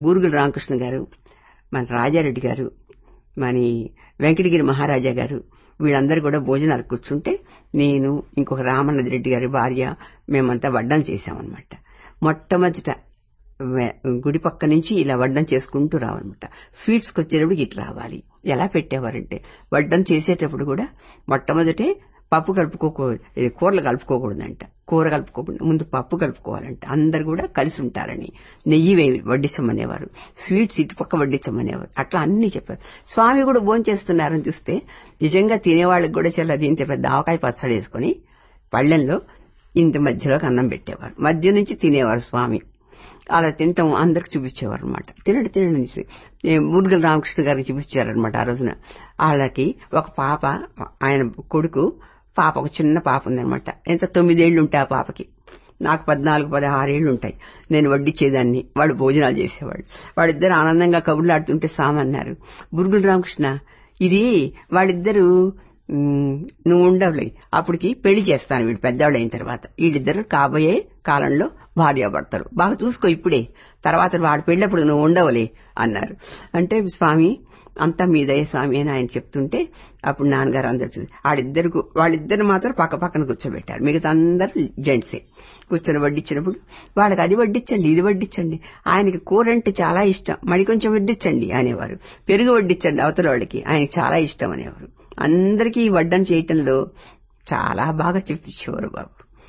బూరుగుల రామకృష్ణ గారు మన రాజారెడ్డి గారు మన వెంకటగిరి మహారాజా గారు వీళ్ళందరూ కూడా భోజనాలు కూర్చుంటే నేను ఇంకొక రామన్నది రెడ్డి గారి భార్య మేమంతా వడ్డం చేశామన్నమాట మొట్టమొదట వె- గుడి పక్క నుంచి ఇలా వడ్డం చేసుకుంటూ రావాలన్నమాట స్వీట్స్కి వచ్చేటప్పుడు ఇట్లా రావాలి ఎలా పెట్టేవారంటే వడ్డం చేసేటప్పుడు కూడా మొట్టమొదటే పప్పు కలుపుకోకూడదు ఇది కూరలు కలుపుకోకూడదంట కూర కలుపుకోకుండా ముందు పప్పు కలుపుకోవాలంట అందరు కూడా కలిసి ఉంటారని నెయ్యి వేయి వడ్డించమనేవారు స్వీట్స్ ఇటుపక్క వడ్డించమనేవారు అట్లా అన్ని చెప్పారు స్వామి కూడా భోజనం చేస్తున్నారని చూస్తే నిజంగా తినేవాళ్ళకి కూడా చాలా దీంట్లో పెద్ద ఆవకాయ పచ్చడి వేసుకుని పళ్ళెంలో ఇంత మధ్యలోకి అన్నం పెట్టేవారు మధ్య నుంచి తినేవారు స్వామి అలా తింటాం అందరికి చూపించేవారు అనమాట తినండి తినండి అనేసి ఏ మురుగల రామకృష్ణ గారికి చూపించారనమాట ఆ రోజున వాళ్ళకి ఒక పాప ఆయన కొడుకు పాప ఒక చిన్న పాప ఉందనమాట ఎంత తొమ్మిదేళ్లు ఉంటాయి ఆ పాపకి నాకు పద్నాలుగు పదహారేళ్లు ఉంటాయి నేను వడ్డిచ్చేదాన్ని వాళ్ళు భోజనాలు చేసేవాళ్ళు వాళ్ళిద్దరు ఆనందంగా కబుర్లాడుతుంటే సామన్నారు బురుగుల రామకృష్ణ ఇది వాళ్ళిద్దరూ ఉమ్, నువ్వు ఉండవులే అప్పటికి పెళ్లి చేస్తాను వీళ్ళు పెద్దవాళ్ళు అయిన తర్వాత వీళ్ళిద్దరు కాబోయే కాలంలో భార్యాభర్తలు బాగా చూసుకో ఇప్పుడే తర్వాత వాడి పెళ్ళప్పుడు నువ్వు ఉండవులే అన్నారు అంటే స్వామి అంతా మీదయ్య స్వామి అని ఆయన చెప్తుంటే అప్పుడు నాన్నగారు అందరు చూసి వాళ్ళిద్దరు వాళ్ళిద్దరు మాత్రం పక్క పక్కన కూర్చోబెట్టారు మిగతా అందరూ జెంట్సే కూర్చొని వడ్డించినప్పుడు వాళ్ళకి అది వడ్డించండి ఇది వడ్డించండి ఆయనకి కూర అంటే చాలా ఇష్టం మరి కొంచెం వడ్డించండి అనేవారు పెరుగు వడ్డించండి అవతల వాళ్ళకి ఆయనకి చాలా ఇష్టం అనేవారు అందరికీ ఈ వడ్డం చేయటంలో చాలా బాగా చెప్పించేవారు బాబు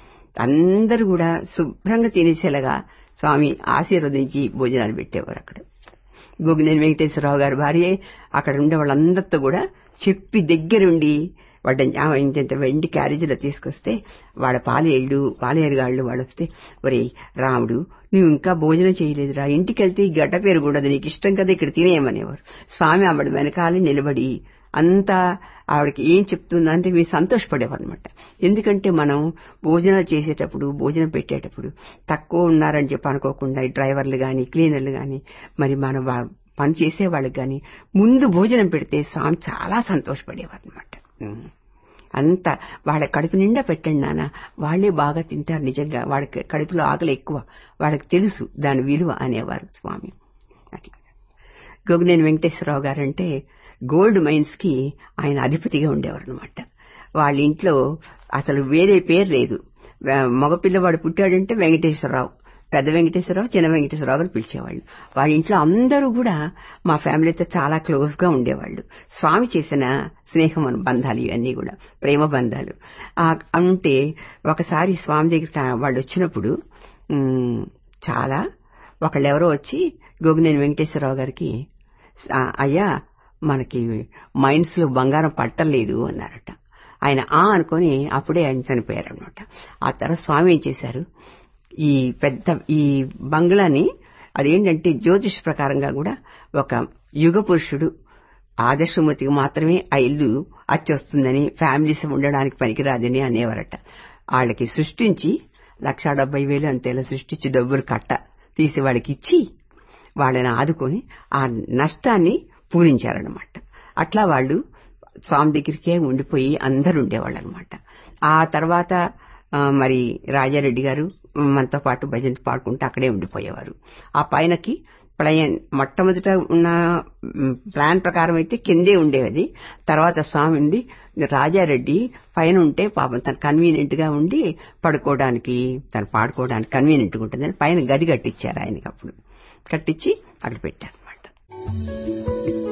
అందరూ కూడా శుభ్రంగా తినేసేలాగా స్వామి ఆశీర్వదించి భోజనాలు పెట్టేవారు అక్కడ గోగినేని వెంకటేశ్వరరావు గారి భార్య అక్కడ ఉండే వాళ్ళందరితో కూడా చెప్పి దగ్గరుండి వాడ ఇంత వెండి క్యారేజీలో తీసుకొస్తే వాళ్ళ పాలేళ్ళు పాలేరుగాళ్ళు వాళ్ళు వస్తే ఒరే రాముడు నువ్వు ఇంకా భోజనం చేయలేదురా ఇంటికి వెళ్తే ఈ గడ్డ పేరు కూడా నీకు ఇష్టం కదా ఇక్కడ తినేయమనేవారు స్వామి ఆవిడ వెనకాలే నిలబడి అంతా ఆవిడకి ఏం చెప్తుందంటే మీరు సంతోషపడేవారు అనమాట ఎందుకంటే మనం భోజనాలు చేసేటప్పుడు భోజనం పెట్టేటప్పుడు తక్కువ ఉన్నారని చెప్పి అనుకోకుండా ఈ డ్రైవర్లు గాని క్లీనర్లు గాని మరి మన వా- పని చేసే వాళ్ళకి గాని ముందు భోజనం పెడితే స్వామి చాలా సంతోషపడేవారు అనమాట అంత వాళ్ళ కడుపు నిండా పెట్టండి నాన్న వాళ్ళే బాగా తింటారు నిజంగా వాళ్ళకి కడుపులో ఆకలి ఎక్కువ వాళ్ళకి తెలుసు దాని విలువ అనేవారు స్వామి అట్లా గోగినేని వెంకటేశ్వరరావు గారంటే గోల్డ్ మైన్స్ కి ఆయన అధిపతిగా ఉండేవారు అనమాట వాళ్ళ ఇంట్లో అసలు వేరే పేరు లేదు వే- మగపిల్లవాడు పుట్టాడంటే వెంకటేశ్వరరావు పెద్ద వెంకటేశ్వరరావు చిన్న వెంకటేశ్వరరావు అని పిలిచేవాళ్ళు వాళ్ళ ఇంట్లో అందరూ కూడా మా ఫ్యామిలీతో చాలా క్లోజ్ గా ఉండేవాళ్ళు స్వామి చేసిన స్నేహం అను బంధాలు ఇవన్నీ కూడా ప్రేమ బంధాలు ఆ, అంటే ఒకసారి స్వామి దగ్గర వాళ్ళు వచ్చినప్పుడు ఉమ్, చాలా ఒకళ్ళెవరో వచ్చి గోగినేని వెంకటేశ్వరరావు గారికి "ఆ, అయ్యా మనకి మైన్స్ లో బంగారం పట్టలేదు అన్నారట ఆయన ఆ అనుకొని అప్పుడే ఆయన చనిపోయారనమాట ఆ తర్వాత స్వామి ఏం చేశారు ఈ పెద్ద ఈ బంగ్లాని అదేంటంటే జ్యోతిష్ ప్రకారంగా కూడా ఒక యుగ పురుషుడు ఆదర్శమూర్తికి మాత్రమే ఆ ఇల్లు అచ్చొస్తుందని ఫ్యామిలీస్ ఉండడానికి పనికిరాదని అనేవారట వాళ్ళకి సృష్టించి లక్షా డెబ్బై వేలు అంతేలా సృష్టించి డబ్బులు కట్ట తీసి వాళ్ళకి ఇచ్చి వాళ్ళని ఆదుకొని ఆ నష్టాన్ని పూరించారనమాట అట్లా వాళ్ళు స్వామి దగ్గరికే ఉండిపోయి అందరు ఉండేవాళ్ళు అనమాట ఆ తర్వాత ఆ, మరి రాజారెడ్డి గారు మనతో పాటు భజన పాడుకుంటూ అక్కడే ఉండిపోయేవారు ఆ పైనకి ప్లయన్ మొట్టమొదట ఉన్న మ్, ప్లాన్ ప్రకారం అయితే కిందే ఉండేది తర్వాత స్వామి ఉండి రాజారెడ్డి పైన ఉంటే పాపం తను కన్వీనియంట్ గా ఉండి పడుకోవడానికి తను పాడుకోవడానికి కన్వీనియంట్ గా ఉంటుందని పైన గది కట్టించారు ఆయనకి అప్పుడు కట్టించి అక్కడ పెట్టారు అనమాట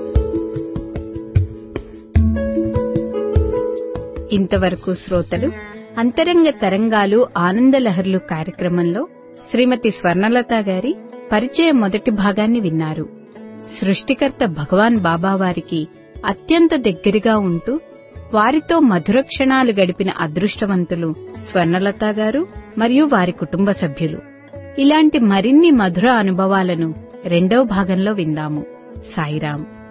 ఇంతవరకు శ్రోతలు అంతరంగ తరంగాలు ఆనందలహర్లు కార్యక్రమంలో శ్రీమతి స్వర్ణలత గారి పరిచయ మొదటి భాగాన్ని విన్నారు సృష్టికర్త భగవాన్ బాబావారికి అత్యంత దగ్గరగా ఉంటూ వారితో మధుర క్షణాలు గడిపిన అదృష్టవంతులు స్వర్ణలత గారు మరియు వారి కుటుంబ సభ్యులు ఇలాంటి మరిన్ని మధుర అనుభవాలను రెండవ భాగంలో విందాము సాయిరాం